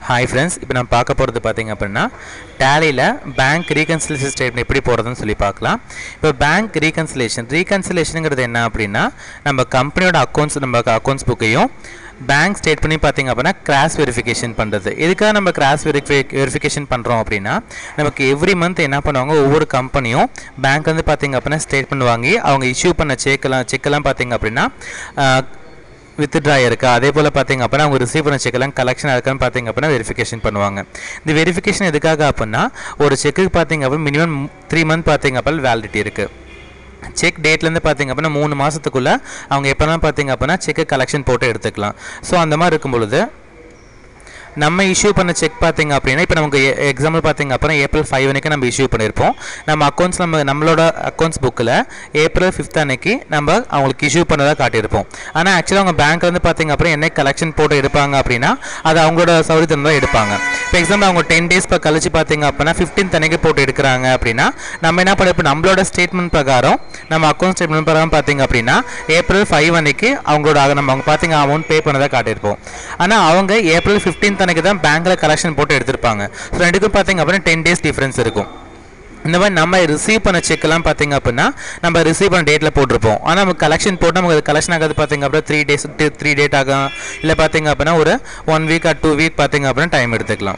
hi friends இப்போ நம்ம பார்க்க போகிறது பார்த்தீங்க அப்படின்னா டேலியில் பேங்க் ரீகன்சிலேஷன் ஸ்டேட்மெண்ட் எப்படி போடுறதுன்னு சொல்லி பார்க்கலாம் இப்போ பேங்க் ரீகன்சிலேஷன் ரீகன்சிலேஷனுங்கிறது என்ன அப்படின்னா நம்ம கம்பெனியோட அக்கௌண்ட்ஸ் நம்ம அக்கௌண்ட்ஸ் புக்கையும் பேங்க் ஸ்டேட்மெண்ட்டையும் பார்த்தீங்க அப்படின்னா கிராஸ் வெரிஃபிகேஷன் பண்ணுறது எதுக்காக நம்ம கிராஸ் வெரிஃபை வெரிஃபிகேஷன் பண்ணுறோம் அப்படின்னா நமக்கு எவ்ரி மந்த் என்ன பண்ணுவாங்க ஒவ்வொரு கம்பெனியும் பேங்க் வந்து பார்த்தீங்க அப்படின்னா ஸ்டேட்மெண்ட் வாங்கி அவங்க இஷ்யூ பண்ண செக்கெல்லாம் செக்கெல்லாம் பார்த்தீங்க அப்படின்னா ஆஹ், வித்ட்ரா இருக்கா அதே போல் பார்த்தீங்க அப்படின்னா அவங்க ரிசீவ் பண்ண செக்கெல்லாம் கலெக்ஷன் இருக்கான்னு பார்த்தீங்க அப்படின்னா வெரிஃபிகேஷன் பண்ணுவாங்க இந்த வெரிஃபிகேஷன் எதுக்காக அப்படின்னா ஒரு செக்குக்கு பார்த்தீங்க அப்படின்னா மினிமம் த்ரீ மந்த் பார்த்தீங்க அப்படின்னா வேலிடிட்டி இருக்குது செக் டேட்லேருந்து பார்த்தீங்க அப்படின்னா மூணு மாதத்துக்குள்ளே அவங்க எப்போலாம் பார்த்தீங்க அப்படின்னா செக்கு கலெக்ஷன் போட்டு எடுத்துக்கலாம் ஸோ அந்த மாதிரி இருக்கும் பொழுது நம்ம இஷ்யூ பண்ண செக் பார்த்தீங்க அப்படின்னா இப்போ நமக்கு எக்ஸாம்பிள் பார்த்தீங்க அப்படின்னா ஏப்ரல் ஃபைவ் அன்னைக்கு நம்ம இஷ்யூ பண்ணியிருப்போம் நம்ம அக்கௌண்ட்ஸ் நம்ம நம்மளோட அக்கௌண்ட்ஸ் புக்கில் ஏப்ரல் ஃபிஃப்த் அன்னைக்கு நம்ம அவங்களுக்கு இஷ்யூ பண்ணதாக காட்டியிருப்போம் ஆனால் ஆக்சுவலாக அவங்க பேங்க் வந்து பார்த்தீங்க அப்படின்னா என்ன கலெக்ஷன் போட்டு எடுப்பாங்க அப்படின்னா அது அவங்களோட சௌகரியத்தின் தான் எடுப்பாங்க இப்போ எக்ஸாம்பிள் அவங்க டென் டேஸ் இப்போ கழிச்சு பார்த்தீங்க அப்படின்னா ஃபிஃப்டீன்த் அன்னைக்கு போட்டு எடுக்கிறாங்க அப்படின்னா நம்ம என்ன பண்ணிருப்போம் நம்மளோட ஸ்டேட்மெண்ட் பிரகாரம் நம்ம அக்கௌண்ட் ஸ்டேட்மெண்ட் பிரகாரம் பார்த்தீங்க அப்படின்னா ஏப்ரல் ஃபைவ் அன்னைக்கு அவங்களோட நம்ம அவங்க பார்த்தீங்க அமௌண்ட் பே பண்ணதாக காட்டியிருப்போம் ஆனால் அவங்க ஏப்ரல் ஃபிஃப்டீன்த் அன்னைக்கு தான் பேங்க்கில் கலெக்ஷன் போட்டு எடுத்திருப்பாங்க ஸோ ரெண்டுக்கும் பார்த்தீங்க அப்படின்னா டென் டேஸ் டிஃப்ரென்ஸ் இருக்கும் இந்த மாதிரி நம்ம ரிசீவ் பண்ண செக்லாம் பார்த்தீங்க அப்படின்னா நம்ம ரிசீவ் பண்ண டேட்டில் போட்டிருப்போம் ஆனால் நமக்கு கலெக்ஷன் போட்டு நமக்கு கலெக்ஷன் ஆகாது பார்த்தீங்க அப்படின்னா த்ரீ டேஸ் த்ரீ டேட் ஆகும் இல்லை பார்த்தீங்க அப்படின்னா ஒரு one week or two week பார்த்தீங்க அப்படின்னா டைம் எடுத்துக்கலாம்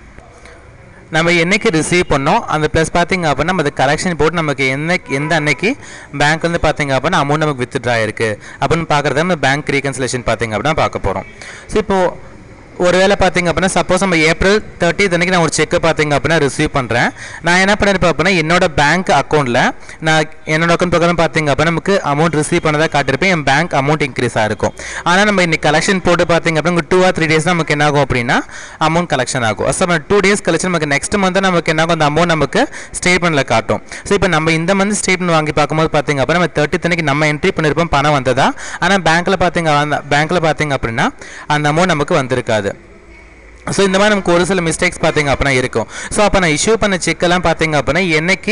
நம்ம என்னைக்கு ரிசீவ் பண்ணோம் அந்த ப்ளஸ் பார்த்தீங்க அப்படின்னா நம்ம கலெக்ஷன் போட்டு நமக்கு என்ன எந்த அன்னைக்கு பேங்க் வந்து பார்த்தீங்க அப்படின்னா அமௌண்ட் நமக்கு வித்ட்ரா இருக்குது அப்படின்னு பார்க்குறத நம்ம பேங்க் ரீகன்சிலேஷன் பார்த்தீங்க அப்படின்னா பார்க்க போகிறோம் ஸோ இப்போது ஒருவேளை பார்த்தீங்க அப்படின்னா சப்போஸ் நம்ம ஏப்ரல் தேர்ட்டி அன்னைக்கு நான் ஒரு செக்கை பார்த்தீங்க அப்படின்னா ரிசீவ் பண்ணுறேன் நான் என்ன பண்ணிருப்பேன் அப்படின்னா என்னோட பேங்க் அக்கௌண்ட்டில் நான் என்னோட அக்கௌண்ட் பிரகாரம் பார்த்தீங்க அப்படின்னா நமக்கு அமௌண்ட் ரிசீவ் பண்ணதாக காட்டியிருப்பேன் என் பேங்க் அமௌண்ட் இன்க்ரீஸ் ஆகிருக்கும் ஆனால் நம்ம இன்னைக்கு கலெக்ஷன் போட்டு பார்த்தீங்க அப்படின்னா டூ ஆர் த்ரீ டேஸ் நமக்கு என்ன ஆகும் அப்படின்னா அமௌண்ட் கலெக்ஷன் ஆகும் ஸோ நம்ம டூ டேஸ் கழிச்சு நமக்கு நெக்ஸ்ட் மந்த் நமக்கு என்ன ஆகும் அந்த அமௌண்ட் நமக்கு ஸ்டேட்மெண்ட்டில் காட்டும் ஸோ இப்போ நம்ம இந்த மந்த் ஸ்டேட்மெண்ட் வாங்கி பார்க்கும்போது பார்த்தீங்க அப்படின்னா நம்ம தேர்ட்டி அன்னைக்கு நம்ம என்ட்ரி பண்ணியிருப்போம் பணம் வந்ததா ஆனால் பேங்க்கில் பார்த்தீங்க அந்த பேங்க்கில் பார்த்தீங்க அப்படின்னா அந்த அமௌண்ட் நமக்கு வந்திருக்காது ஸோ இந்த மாதிரி நமக்கு ஒரு சில மிஸ்டேக்ஸ் பார்த்தீங்க அப்படின்னா இருக்கும் ஸோ அப்போ நான் இஷ்யூ பண்ண செக்கெல்லாம் பார்த்தீங்க அப்படின்னா என்னைக்கு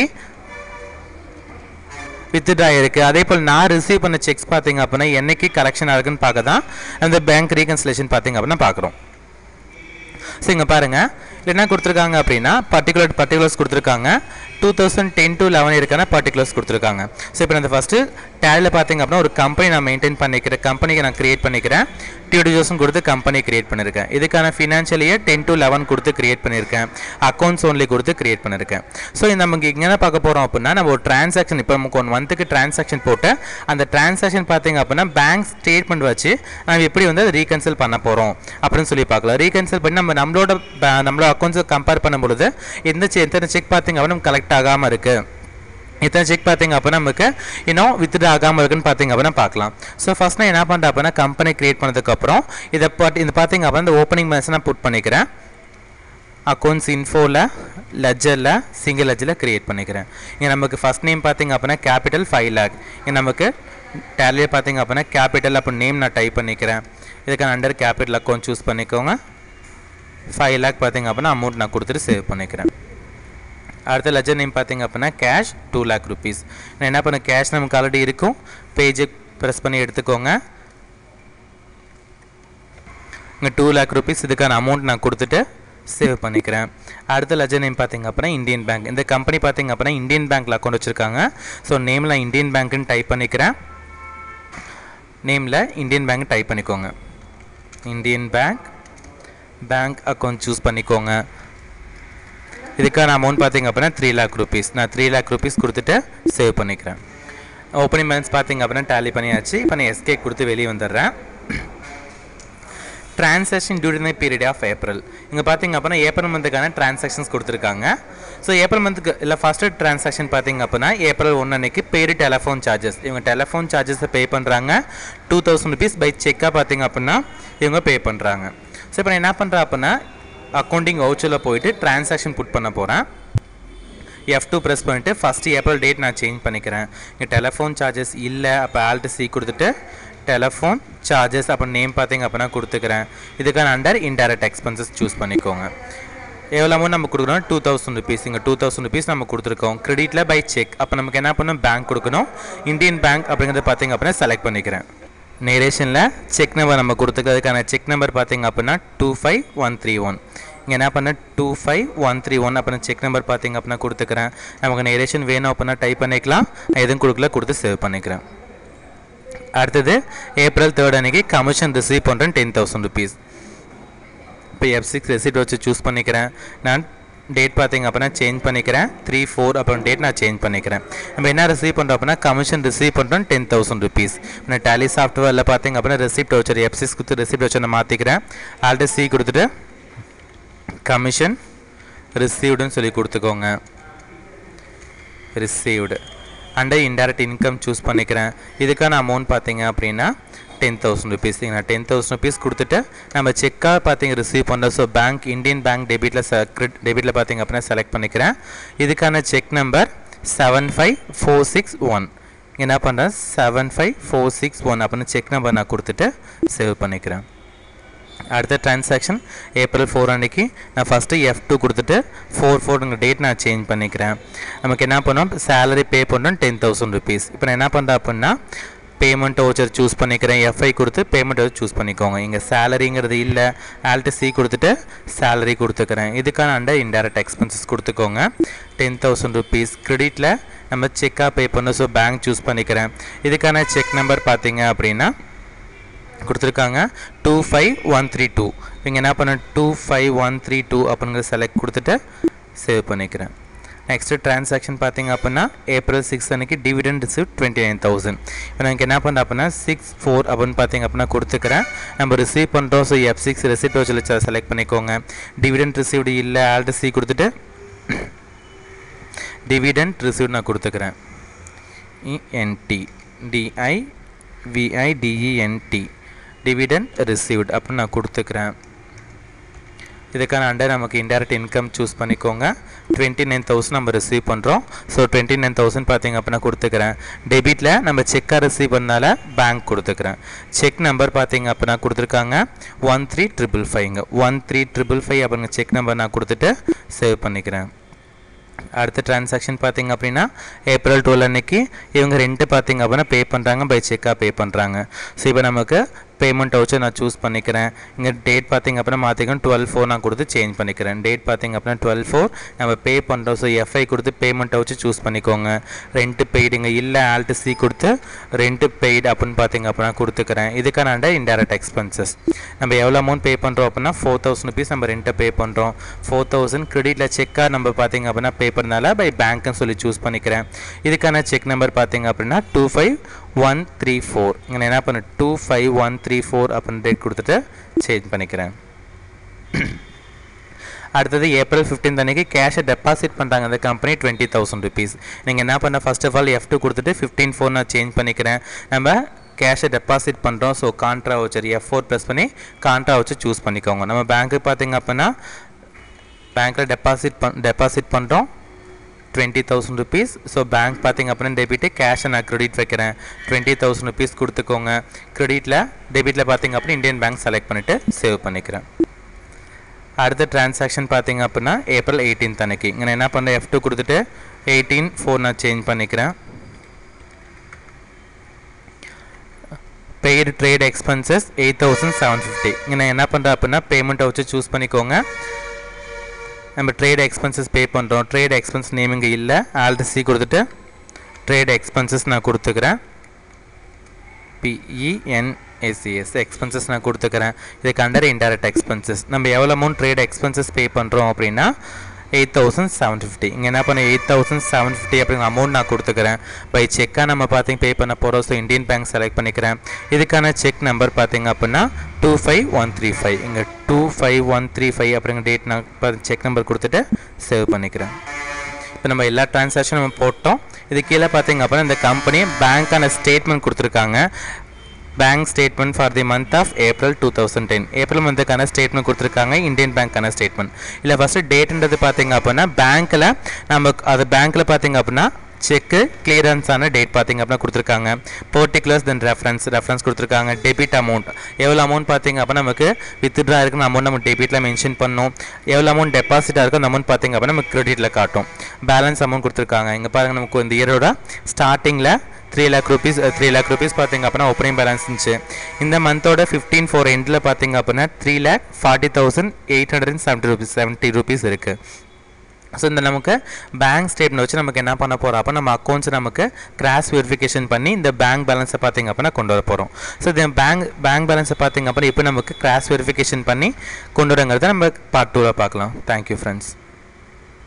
வித்ட்ரா இருக்கு அதே போல் நான் ரிசீவ் பண்ண செக்ஸ் பார்த்தீங்க அப்படின்னா என்னைக்கு கலெக்ஷன் ஆகுதுன்னு பார்க்க தான் அந்த பேங்க் ரீகன்சிலேஷன் பார்த்தீங்க அப்படின்னா பார்க்குறோம் ஸோ இங்கே பாருங்கள் என்ன கொடுத்துருக்காங்க அப்படின்னா பர்டிகுலர் பர்டிகுலர்ஸ் கொடுத்துருக்காங்க two thousand ten to eleven இருக்கான பர்டிகுலர்ஸ் கொடுத்துருக்காங்க ஸோ இப்போ நான் ஃபஸ்ட்டு டேலில் பார்த்தீங்க அப்படின்னா ஒரு கம்பெனி நான் மெயின்டைன் பண்ணிக்கிறேன் கம்பெனிக்கு நான் கிரியேட் பண்ணிக்கிறேன் டூ தௌசண்ட் கொடுத்து கம்பெனி கிரியேட் பண்ணியிருக்கேன் இதுக்கான financial year ten to eleven கொடுத்து கிரியேட் பண்ணியிருக்கேன் அக்கௌண்ட்ஸ் ஒன்லி கொடுத்து கிரியேட் பண்ணியிருக்கேன் ஸோ இந்த நமக்கு இங்கே என்ன பார்க்க போகிறோம் அப்படின்னா நம்ம ஒரு டிரான்சாக்ஷன் இப்போ நமக்கு ஒன் மந்த்துக்கு டிரான்சாக்ஷன் போட்டு அந்த டிரான்சாக்ஷன் பார்த்தீங்க அப்படின்னா பேங்க் ஸ்டேட்மெண்ட் வச்சு நம்ம எப்படி வந்து அதை ரீகன்சல் பண்ண போகிறோம் அப்படின்னு சொல்லி பார்க்கலாம் ரீகன்சல் பண்ணி நம்ம நம்மளோட ba- நம்மளோட அக்கௌண்ட்ஸை கம்பேர் பண்ணும்பொழுது எந்த செ- எத்தனை செக் பார்த்தீங்க அப்படின்னா கலெக்ட் ஆகாமல் இருக்குது இத்தனை செக் பார்த்தீங்க அப்படின்னா நமக்கு இன்னும் வித்ட்ரா ஆகாமல் இருக்குன்னு பார்த்தீங்க அப்படின்னா பார்க்கலாம் ஸோ ஃபர்ஸ்ட் நான் என்ன பண்ணுறேன் அப்படின்னா கம்பெனி கிரியேட் பண்ணதுக்கப்புறம் இதை பாட்டு இது பார்த்தீங்க அப்படின்னா இந்த ஓப்பனிங் பேலன்ஸ் நான் புட் பண்ணிக்கிறேன் அக்கௌண்ட்ஸ் இன்ஃபோவில் லெஜரில் சிங்கிள் லெஜரில் கிரியேட் பண்ணிக்கிறேன் இங்கே நமக்கு ஃபர்ஸ்ட் நேம் பார்த்தீங்க அப்படின்னா கேபிட்டல் ஃபைவ் லேக் இங்கே நமக்கு டேலியே பார்த்தீங்க அப்படின்னா கேபிட்டல் அப்போ நேம் நான் டைப் பண்ணிக்கிறேன் இதுக்கான அண்டர் கேபிட்டல் அக்கௌண்ட் சூஸ் பண்ணிக்கோங்க ஃபைவ் லேக் பார்த்தீங்க அப்படின்னா அமௌண்ட் நான் கொடுத்துட்டு சேவ் பண்ணிக்கிறேன் அடுத்த லெஜர் நேம் பார்த்தீங்க அப்படின்னா கேஷ் டூ லேக் ருபீஸ் நான் என்ன பண்ண கேஷ் நமக்கு ஆல்ரெடி இருக்கும் பேஜை ப்ரெஸ் பண்ணி எடுத்துக்கோங்க இங்கே டூ லேக் ருபீஸ் இதுக்கான அமௌண்ட் நான் கொடுத்துட்டு சேவ் பண்ணிக்கிறேன் அடுத்த லெஜர் நேம் பார்த்தீங்க அப்படின்னா இந்தியன் பேங்க் இந்த கம்பெனி பார்த்தீங்க அப்படின்னா இந்தியன் பேங்க்கில் அக்கௌண்ட் வச்சுருக்காங்க ஸோ நேமில் இந்தியன் பேங்க்னு டைப் பண்ணிக்கிறேன் நேமில் இந்தியன் பேங்க் டைப் பண்ணிக்கோங்க Indian bank bank account choose பண்ணிக்கோங்க இதுக்கான அமௌண்ட் பார்த்தீங்க அப்படின்னா த்ரீ லேக் ருபீஸ் நான் த்ரீ லேக் ருபீஸ் கொடுத்துட்டு சேவ் பண்ணிக்கிறேன் ஓப்பனிங் பேலன்ஸ் பார்த்தீங்க அப்படின்னா டேலி பண்ணியாச்சு இப்போ நான் எஸ்கே கொடுத்து வெளியே வந்துடுறேன் transaction during the period of April இங்கே பார்த்தீங்க அப்படின்னா ஏப்ரல் மந்த்துக்கான டிரான்சாக்ஷன்ஸ் கொடுத்துருக்காங்க ஸோ ஏப்ரல் மந்த்துக்கு இல்லை ஃபஸ்ட்டு டிரான்சாக்ஷன் பார்த்தீங்க அப்படின்னா ஏப்ரல் ஒன்று அன்னைக்கு பேரு டெலஃபோன் சார்ஜஸ் இவங்க டெலஃபோன் சார்ஜஸை பே பண்ணுறாங்க டூ தௌசண்ட் ருபீஸ் பை செக்காக பார்த்தீங்க அப்படின்னா இவங்க பே பண்ணுறாங்க ஸோ இப்போ நான் என்ன பண்ணுறேன் அப்படின்னா அக்கௌண்டிங் வவுச்சரில் போயிட்டு டிரான்சாக்ஷன் புட் பண்ண போகிறேன் எஃப் டூ ப்ரெஸ் பண்ணிட்டு ஃபஸ்ட்டு ஏப்ரல் டேட் நான் சேஞ்ச் பண்ணிக்கிறேன் இங்கே டெலஃபோன் சார்ஜஸ் இல்லை அப்போ ஆல்ட்டு சி கொடுத்துட்டு டெலஃபோன் சார்ஜஸ் அப்போ நேம் பார்த்தீங்க அப்படின்னா கொடுத்துக்கிறேன் இதுக்கான அண்டர் இன்டைரக்ட் எக்ஸ்பென்சஸ் சூஸ் பண்ணிக்கோங்க எவ்வளோ அமௌண்ட் நம்ம கொடுக்குறோம் டூ தௌசண்ட் ருபீஸ் இங்கே டூ தௌசண்ட் ருபீஸ் நம்ம கொடுத்துருக்கோம் கிரெடிட்டில் பை செக் அப்போ நமக்கு என்ன பண்ணணும் பேங்க் கொடுக்கணும் இந்தியன் பேங்க் அப்படிங்கிறத பார்த்தீங்க அப்படின்னா செலக்ட் பண்ணிக்கிறேன் நேரேஷனில் செக் நம்பர் நம்ம கொடுத்துக்கிறதுக்கான செக் நம்பர் பார்த்தீங்க அப்படின்னா two five one three one இங்கே என்ன பண்ண two five one three one அப்புறம் செக் நம்பர் பார்த்தீங்க அப்படின்னா கொடுத்துக்கிறேன் நமக்கு நேரேஷன் வேணும் அப்படின்னா டைப் பண்ணிக்கலாம் நான் எதுவும் கொடுக்கல கொடுத்து சேவ் பண்ணிக்கிறேன் அடுத்தது ஏப்ரல் தேர்ட் அன்னைக்கு கமிஷன் ரிசீவ் பண்ணுறேன் டென் தௌசண்ட் ருபீஸ் இப்போ எஃப் சிக்ஸ் ரெசிப்ட் வச்சு சூஸ் பண்ணிக்கிறேன் நான் டேட் பார்த்தீங்க அப்படின்னா சேஞ்ச் பண்ணிக்கிறேன் த்ரீ ஃபோர் அப்புறம் டேட் நான் சேஞ்ச் பண்ணிக்கிறேன் நம்ம என்ன ரிசீவ் பண்ணுறோம் அப்படின்னா கமிஷன் ரிசீவ் பண்ணுறோம் டென் தௌசண்ட் ருபீஸ் நான் டேலி சாஃப்ட்வேரில் பார்த்தீங்க அப்படின்னா ரெசிப்ட் வச்சு எஃப் சிக்ஸ் கொடுத்து ரெசிப்ட் வச்சு நான் மாற்றிக்கிறேன் ஆல்ரெடி சி கொடுத்துட்டு கமிஷன் ரிசீவ்டுன்னு சொல்லி கொடுத்துக்கோங்க received under indirect income choose பண்ணிக்கிறேன் இதுக்கான அமௌண்ட் பார்த்தீங்க அப்படின்னா டென் தௌசண்ட் ருபீஸ் நான் டென் தௌசண்ட் ருபீஸ் கொடுத்துட்டு நம்ம செக்காக பார்த்தீங்க ரிசீவ் பண்ணுறோம் ஸோ பேங்க் இந்தியன் பேங்க் டெபிட்டில் செக்ரெட் டெபிட்டில் பார்த்தீங்க அப்படின்னா செலக்ட் பண்ணிக்கிறேன் இதுக்கான cheque number seven five four six one என்ன பண்ணுறேன் seven five four six one அப்படின்னு செக் நம்பர் நான் கொடுத்துட்டு சேவ் பண்ணிக்கிறேன் அடுத்த டிரான்சாக்ஷன் ஏப்ரல் ஃபோர் அன்னைக்கு நான் ஃபஸ்ட்டு எஃப் டூ கொடுத்துட்டு ஃபோர் ஃபோர்ங்கிற டேட் நான் சேஞ்ச் பண்ணிக்கிறேன் நமக்கு என்ன பண்ணோம் சேலரி பே பண்ணோம் டென் தௌசண்ட் ருபீஸ் இப்போ நான் என்ன பண்ணுறேன் அப்படின்னா பேமெண்ட் வவுச்சர் சூஸ் பண்ணிக்கிறேன் எஃப்ஐ கொடுத்து பேமெண்ட் வச்சு சூஸ் பண்ணிக்கோங்க இங்கே சேலரிங்கிறது இல்லை ஆல்ட்டு சி கொடுத்துட்டு சேலரி கொடுத்துக்கிறேன் இதுக்கான அண்டர் இன்டைரக்ட் எக்ஸ்பென்சஸ் கொடுத்துக்கோங்க டென் தௌசண்ட் ருபீஸ் கிரெடிட்டில் நம்ம செக்காக பே பண்ணோம் ஸோ பேங்க் சூஸ் பண்ணிக்கிறேன் இதுக்கான செக் நம்பர் பார்த்தீங்க அப்படின்னா கொடுத்துருக்காங்க two five one three two இங்கே என்ன பண்ண two five one three two அப்படிங்கிற செலக்ட் கொடுத்துட்டு சேவ் பண்ணிக்கிறேன் நெக்ஸ்ட்டு ட்ரான்சாக்ஷன் பார்த்தீங்க அப்படின்னா ஏப்ரல் சிக்ஸ் அன்னைக்கு dividend receive twenty nine thousand இப்போ எனக்கு என்ன பண்ணுறேன் அப்படின்னா சிக்ஸ் ஃபோர் அப்படின்னு பார்த்தீங்க அப்படின்னா கொடுத்துக்கிறேன் நம்ம ரிசீவ் பண்ணுறோம் ஸோ எஃப் சிக்ஸ் ரெசிப்ட் வச்சு செலக்ட் பண்ணிக்கோங்க டிவிடெண்ட் ரிசீவ்டு இல்லை ஆல்ரெடி சி கொடுத்துட்டு டிவிடெண்ட் ரிசீவ் நான் கொடுத்துக்கிறேன் END DI VIDEND dividend received அப்படின்னு நான் கொடுத்துக்கிறேன் இதுக்கான அண்டர் நமக்கு இன்டைரக்ட் இன்கம் சூஸ் பண்ணிக்கோங்க டுவெண்ட்டி நைன் தௌசண்ட் நம்ம ரிசீவ் பண்ணுறோம் ஸோ டுவெண்ட்டி நைன் தௌசண்ட் பார்த்தீங்க அப்படின்னா கொடுத்துக்கிறேன் டெபிட்டில் நம்ம செக்காக ரிசீவ் பண்ணால பேங்க் கொடுத்துக்கிறேன் செக் நம்பர் பார்த்தீங்க அப்படின்னா கொடுத்துருக்காங்க ஒன் த்ரீ ட்ரிபிள் ஃபைவ்ங்க ஒன் த்ரீ ட்ரிபிள் ஃபைவ் அப்படிங்க செக் நம்பர் நான் கொடுத்துட்டு சேவ் பண்ணிக்கிறேன் அடுத்த டிரான்சாக்ஷன் பார்த்தீங்க அப்படின்னா ஏப்ரல் டுவெல் அன்னைக்கு இவங்க ரெண்ட்டு பார்த்தீங்க அப்படின்னா பே பண்ணுறாங்க பை செக்காக பே பண்ணுறாங்க ஸோ இப்போ நமக்கு பேமெண்ட் வச்சு நான் சூஸ் பண்ணிக்கிறேன் இங்கே டேட் பார்த்தீங்க அப்படின்னா மாற்றிக்கணும் டுவெல் ஃபோர் நான் கொடுத்து சேஞ்ச் பண்ணிக்கிறேன் டேட் பார்த்தீங்க அப்படின்னா டுவெல் ஃபோர் நம்ம பே பண்ணுறோம் ஸோ எஃப்ஐ கொடுத்து பேமெண்ட்டை வச்சு சூஸ் பண்ணிக்கோங்க ரெண்ட்டு பெய்டுங்க இல்லை ஆல்ட்டு சி கொடுத்து ரெண்ட்டு பெய்டு அப்படின்னு பார்த்தீங்க அப்படின்னா கொடுத்துக்கிறேன் இதுக்கான அண்டர் இன்டைரக்ட் எக்ஸ்பென்சஸ் நம்ம எவ்வளோ அமௌண்ட் பே பண்ணுறோம் அப்படின்னா ஃபோர் தௌசண்ட் ருபீஸ் நம்ம ரெண்ட்டை பே பண்ணுறோம் ஃபோர் தௌசண்ட் கிரெடிட்டில் செக்காக நம்ம பார்த்தீங்க அப்படின்னா பே பண்ணனால பை பேங்க்னு சொல்லி சூஸ் பண்ணிக்கிறேன் இதுக்கான செக் நம்பர் பார்த்தீங்க அப்படின்னா two five one three four இங்கே என்ன பண்ண two five one three four அப்படின்னு டேட் கொடுத்துட்டு சேஞ்ச் பண்ணிக்கிறேன் அடுத்தது ஏப்ரல் ஃபிஃப்டீன் அன்னைக்கு கேஷை டெபாசிட் பண்ணுறாங்க அந்த கம்பெனி டுவெண்ட்டி தௌசண்ட் ருபீஸ் நீங்கள் என்ன பண்ண first of all F two கொடுத்துட்டு ஃபிஃப்டீன் ஃபோர் நான் சேஞ்ச் பண்ணிக்கிறேன் நம்ம கேஷை டெபாசிட் பண்ணுறோம் so contra voucher F four plus பண்ணி கான்ட்ரா வச்சு சூஸ் பண்ணிக்கோங்க நம்ம பேங்க்கு பார்த்தீங்க அப்படின்னா பேங்க்கில் டெபாசிட் பண் டெபாசிட் பண்ணுறோம் twenty thousand rupees so bank பார்த்தீங்க அப்படின்னா டெபிட்டு கேஷை நான் கிரெடிட் வைக்கிறேன் டுவெண்ட்டி தௌசண்ட் ருபீஸ் கொடுத்துக்கோங்க கிரெடிட்டில் டெபிட்டில் பார்த்தீங்க அப்படின்னா இந்தியன் பேங்க் செலக்ட் பண்ணிவிட்டு சேவ் பண்ணிக்கிறேன் அடுத்த டிரான்சாக்ஷன் பார்த்தீங்க அப்படின்னா ஏப்ரல் எயிட்டீன்த் அன்னைக்கு இங்கே நான் என்ன பண்ணுறேன் எஃப் டூ கொடுத்துட்டு எயிட்டீன் ஃபோர் நான் சேஞ்ச் பண்ணிக்கிறேன் paid trade expenses eight thousand seven fifty இங்கே நான் என்ன பண்ணுறேன் அப்படின்னா பேமெண்ட்டை வச்சு சூஸ் பண்ணிக்கோங்க நம்ம ட்ரேட் எக்ஸ்பென்சஸ் பே பண்ணுறோம் ட்ரேட் எக்ஸ்பென்ஸ் நேம் இங்கே இல்லை ஆல்ரெடி சி கொடுத்துட்டு ட்ரேட் எக்ஸ்பென்சஸ் நான் கொடுத்துக்கிறேன் பிஇஎன்எஸ்சிஎஸ் எக்ஸ்பென்சஸ் நான் கொடுத்துக்கிறேன் இதுக்கு அண்டர் இன்டைரக்ட் எக்ஸ்பென்சஸ் நம்ம எவ்வளோ அமௌண்ட் ட்ரேட் எக்ஸ்பென்சஸ் பே பண்ணுறோம் அப்படின்னா எயிட் தௌசண்ட் செவன் ஃபிஃப்டி இங்கே என்ன பண்ண எயிட் தௌசண்ட் செவன் ஃபிஃப்டி அப்படிங்கிற அமௌண்ட் நான் கொடுத்துக்கிறேன் பை செக்காக நம்ம பார்த்தீங்க பே பண்ண போகிறோம் ஸோ இந்தியன் பேங்க் செலக்ட் பண்ணிக்கிறேன் இதுக்கான செக் நம்பர் பார்த்தீங்க அப்படின்னா two five one three five இங்கே two five one three five அப்படிங்கிற டேட் நான் செக் நம்பர் கொடுத்துட்டு சேவ் பண்ணிக்கிறேன் இப்போ நம்ம எல்லா டிரான்சாக்ஷனும் நம்ம போட்டோம் இது கீழே பார்த்தீங்க அப்படின்னா இந்த கம்பெனி பேங்க்கான ஸ்டேட்மெண்ட் கொடுத்துருக்காங்க bank statement for the month of April two thousand ten April மந்த்துக்கான ஸ்டேட்மெண்ட் கொடுத்துருக்காங்க இந்தியன் பேங்க்கான ஸ்டேட்மெண்ட் இல்லை ஃபஸ்ட்டு டேட்ன்றது பார்த்தீங்க அப்படின்னா பேங்க்கில் நம்ம அது பேங்க்கில் பார்த்தீங்க அப்படின்னா செக்கு கிளியரன்ஸான டேட் பார்த்தீங்க அப்படின்னா கொடுத்துருக்காங்க பர்டிகுலர்ஸ் தென் ரெஃபரன்ஸ் ரெஃபரன்ஸ் கொடுத்துருக்காங்க டெபிட் அமௌண்ட் எவ்வளோ அமௌண்ட் பார்த்தீங்க அப்படின்னா நமக்கு வித்ட்ரா இருக்குன்னு அமௌண்ட் நம்ம டெபிட்டில் மென்ஷன் பண்ணணும் எவ்வளோ அமௌண்ட் டெபாசிட்டாக இருக்கோ அந்த அமௌண்ட் பார்த்தீங்க அப்படின்னா நமக்கு கிரெடிட்டில் காட்டும் பேலன்ஸ் அமௌண்ட் கொடுத்துருக்காங்க இங்கே பாருங்கள் நமக்கு இந்த இயரோட ஸ்டார்டிங்கில் three lakh rupees three lakh rupees பார்த்தீங்க அப்படின்னா ஓப்பனிங் பேலன்ஸ் இருந்துச்சு இந்த மந்தோட ஃபிஃப்டீன் ஃபோர் எண்டில் பார்த்தீங்க அப்படின்னா three lakh forty thousand eight hundred and seventy rupees seventy rupees இருக்குது ஸோ இந்த நமக்கு பேங்க் ஸ்டேட்மெண்ட் வச்சு நமக்கு என்ன பண்ண போகிறோம் அப்போ நம்ம அக்கௌண்ட்ஸ் நமக்கு கிராஸ் வெரிஃபிகேஷன் பண்ணி இந்த பேங்க் பேலன்ஸை பார்த்தீங்க அப்படின்னா கொண்டு வர போகிறோம் ஸோ இந்த பேங்க் பேங்க் பேலன்ஸை பார்த்தீங்க அப்படின்னா இப்போ நமக்கு கிராஸ் வெரிஃபிகேஷன் பண்ணி கொண்டு வரங்கிறத நம்ம பார்ட் டூவில் பார்க்கலாம் தேங்க்யூ ஃப்ரெண்ட்ஸ்